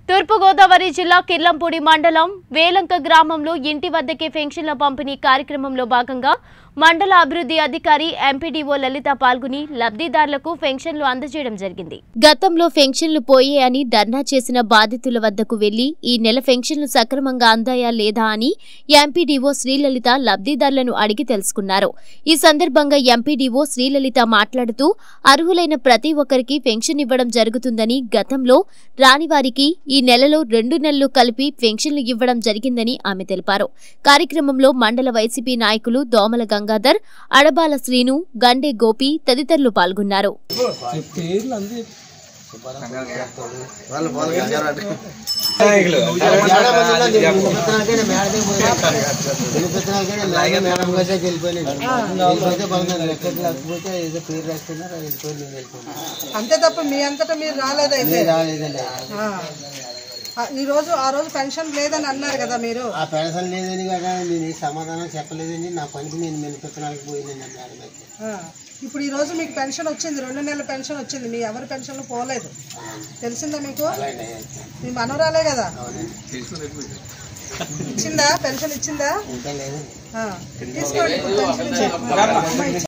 తూర్పుగోదావరి జిల్లా కిర్లంపూడి మండలం వేలంక గ్రామంలో ఇంటి వద్దకే పెన్షన్ల పంపిణీ కార్యక్రమంలో భాగంగా మండల అభివృద్ధి అధికారి ఎంపీడీఓ లలిత పాల్గొని లబ్ధిదారులకు పెన్షన్లు అందజేయడం జరిగింది గతంలో పెన్షన్లు పోయాయని ధర్నా చేసిన బాధితుల వద్దకు వెళ్లి ఈ నెల పెన్షన్లు సక్రమంగా అందాయా లేదా అని ఎంపీడీఓ శ్రీలలిత లబ్ధిదారులను అడిగి తెలుసుకున్నారు ఈ సందర్భంగా ఎంపీడీఓ శ్రీలలిత మాట్లాడుతూ అర్హులైన ప్రతి ఒక్కరికి పెన్షన్ ఇవ్వడం జరుగుతుందని గతంలో రాని వారికి ఈ నెలలో రెండు నెలలు కలిపి పెన్షన్లు ఇవ్వడం జరిగిందని ఆమె తెలిపారు కార్యక్రమంలో మండల వైసీపీ నాయకులు దోమల గంగాధర్ అడబాల శ్రీను గండే గోపి తదితరులు పాల్గొన్నారు మేడం గారే వెళ్ళిపోయినాడు వెళ్ళిపోతే బాగుంది లెక్కలు లేకపోతే ఏదో పేరు రాస్తున్నారు అది వెళ్ళిపోయి నేను వెళ్ళిపోయాను అంతే తప్ప మీ అంతటా మీరు రాలేదైతే నేను రాలేదండి ఆ. ఆ, ఈ రోజు ఆ రోజు పెన్షన్ లేదని అన్నారు కదా మీరు ఆ పెన్షన్ లేదని కదా నేను ఈ సమాధానం చెప్పలేదని నా పనికి నేను మెలిపెత్తనానికి పోయిందండి ఆ మేడం అయితే ఆ. ఇప్పుడు ఈ రోజు మీకు పెన్షన్ వచ్చింది రెండు నెలల పెన్షన్ వచ్చింది మీ ఎవరి పెన్షన్ పోలేదు తెలిసిందా మీకు అలాగే అయితే. మీ మనవరాలే కదా అవునండి ఇచ్చిందా పెన్షన్ ఇచ్చిందా ఇంకా లేదండి ఆ. తీసుకోండి ఇప్పుడు పెన్షన్ ఇచ్చేయండి.